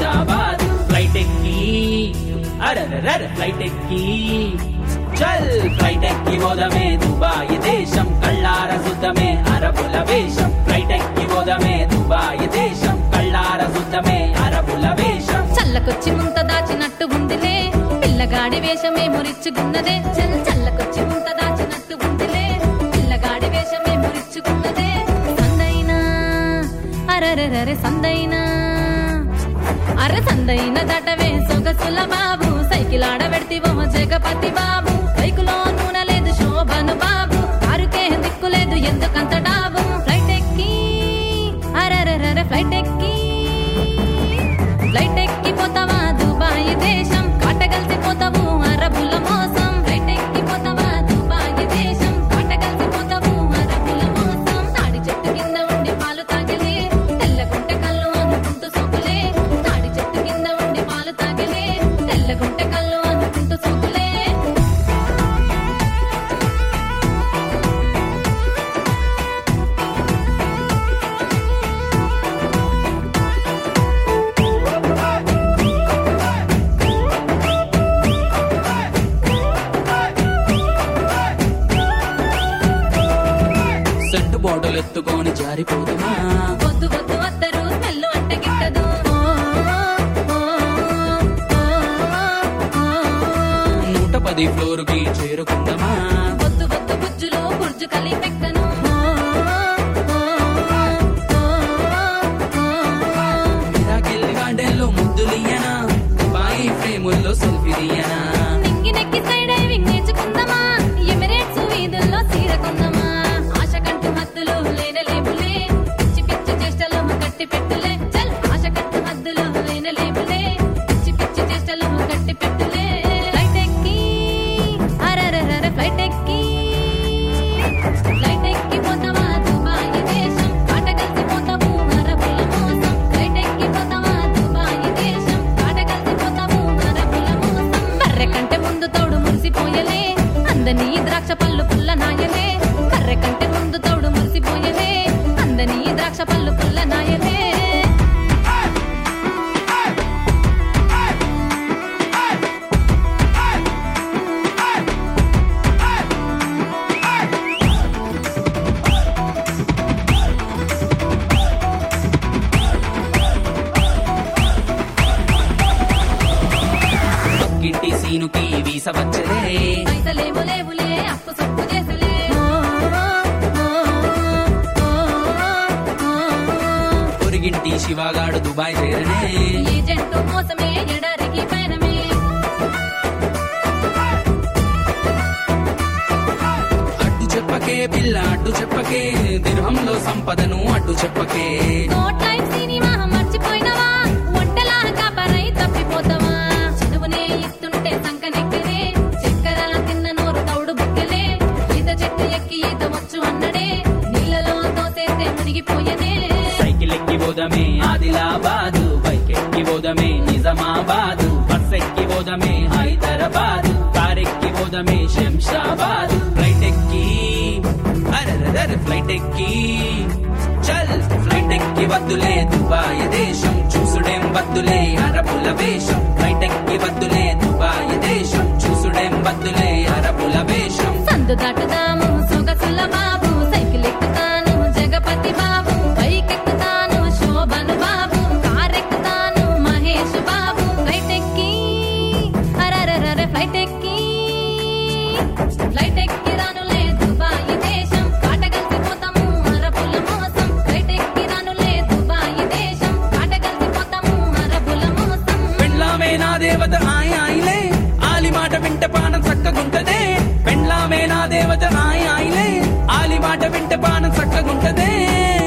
Shamshabad flight ఎక్కి అరరర flight ఎక్కి చల్ ఫ్లైట్ ఎక్కి పోదమే దుబాయ్ దేశం కళ్ళార శుద్ధమే అరబుల వేషం ఫ్లైట్ ఎక్కి పోదమే దుబాయ్ దేశం కళ్ళార శుద్ధమే అరబుల వేషం చల్లకొచ్చి ముంత దాచినట్టు ఉందిలే పిల్లగాడి వేషమే మురిచ్చుకున్నదే చల్ చల్లకొచ్చి ముంత దాచినట్టు ఉందిలే పిల్లగాడి వేషమే మురిచ్చుకున్నదే సందైనా అరరరే సందైనా అర సందైన దటవే సొగసుల బాబు సైకిల్ ఆడబెడితివో జగపతి బాబు బైకులో నూనె లేదు శోభను బాబు కారుకే దిక్కు లేదు ఎందుకంత డాబు ఫ్లైట్ ఎక్కి అరరరే ఫ్లైట్ ఎక్కి ఫ్లైట్ ఎక్కిపోతావా దుబాయ్ దేశం కాటగలిసిపోతావు అరబుల మోసం ఫ్లైట్ ఎక్కిపోతావా దుబాయ్ దేశం కాటగలిసిపోతావు అరబుల మోసం తాడి చెట్టు కింద ఉండి పాలు తాగలే తెల్లగుంటె కళ్ళు అనుకుంటూ సోకులే తాడి చెట్టు కింద ఉండి పాలు తాగలే తెల్లగుంటె కళ్ళు అనుకుంటూ సోకులే సెంటు బాటలు ఎత్తుకొని జారిపోతున్నా వద్దు వద్దు వద్దరు స్మెల్ అంటే గిట్టదు నూట పది ఫ్లోర్ కి చేరుకుందామా వద్దు వద్దు బుజ్జులో బుర్జు కలిపెక్కను మిరాకిల్ గార్డెన్ లో ముద్దులియనా బాయి ఫ్రేముల్లో సెల్ఫీ దియనా నింగి నెక్కి స్కై డైవింగ్ నేర్చుకుందామా ఎమిరేట్స్ వీధుల్లో సీరకుందామా ఆశ కంటూ హద్దులు లేనే లేపులే పిచ్చి పిచ్చి చేష్టలు కట్టి పెట్టులే చల్ ఆశ కంటూ హద్దులు లేనే లేపులే పిచ్చి పిచ్చి చేష్టలు కట్టి పెట్టులే ఫ్లైట్ ఎక్కి అరరర ఫ్లైట్ ఎక్కి ఫ్లైట్ ఎక్కి పోతావా దుబాయ్ దేశం కాటగలిసిపోతావు అరబుల మోసం ఫ్లైట్ ఎక్కి పోతావా దుబాయ్ దేశం కాటగలిసిపోతావు అరబుల మోసం కర్రె కంటే ముందు తోడు మురిసిపోయలే అందని ద్రాక్ష పళ్ళు పుల్ల నాయలే కర్రె కంటే ముందు తోడు మురిసిపోయలే అందని ద్రాక్ష పళ్ళు పుల్ల నాయలే పక్కింటి సీనుకి వీస వచ్చలే పైసలేమో లేవులే అప్పు సొప్పు చేసులే పొరిగింటి శివగాడు దుబాయ్ చేరనే ఏజెంటు మోసమే ఎడారికి పయనమే అడ్డు చెప్పకే పిల్ల అడ్డు చెప్పకే దిర్హంలో సంపదను అడ్డు చెప్పకే నో టైం సినిమా మర్చిపోయినవా ఒంటలా కాపరై తప్పిపోతావా చదువునే ఇస్తుంటే సంకనెక్కరే చక్కెర తిన్న నోరు తౌడు బుక్కలే ఈత చెట్టు ఎక్కి ఈత వచ్చు అన్నడే నీళ్ళలో తోసేస్తే మునిగిపోయనే సైకిల్ ఎక్కి పోదమే ఆదిలాబాదు బైక్ ఎక్కి పోదమే నిజామాబాదు బస్ ఎక్కి పోదమే హైదరాబాదు కార్ ఎక్కి పోదమే శంషాబాదు ఫ్లైట్ ఎక్కి అరరర ఫ్లైట్ ఎక్కి చల్ ఫ్లైట్ ఎక్కి వద్దులే దుబాయ్ దేశం చూసుడేం వద్దులే అరబుల వేషం ఫ్లైట్ ఎక్కి వద్దులే దుబాయ్ దేశం చూసుడేం వద్దులే అరబుల వేషం సందు దాటుదాము సొగసుల బాబు సైకిల్ ఎక్కుతాను జగపతి బాబు బైక్ ఎక్కుతాను శోభను బాబు కార్ ఎక్కుతాను మహేష్ బాబు ఫ్లైట్ ఎక్కి అరరర ఫ్లైట్ ఎక్కి ఫ్లైట్ ఎక్కి రానులే దుబాయ్ దేశం కాటగలిసిపోతాము అరబుల మోసం ఫ్లైట్ ఎక్కి రానులే దుబాయ్ దేశం కాటగలిసిపోతాము అరబుల మోసం పెండ్లామే నా దేవత ఆయ ఆయిలే ఆలి మాట వింట పానం చక్కగుంటదే పెండ్లామే నా దేవత ఆయ ఆయిలే ఆలి మాట వింట పానం చక్కగుంటదే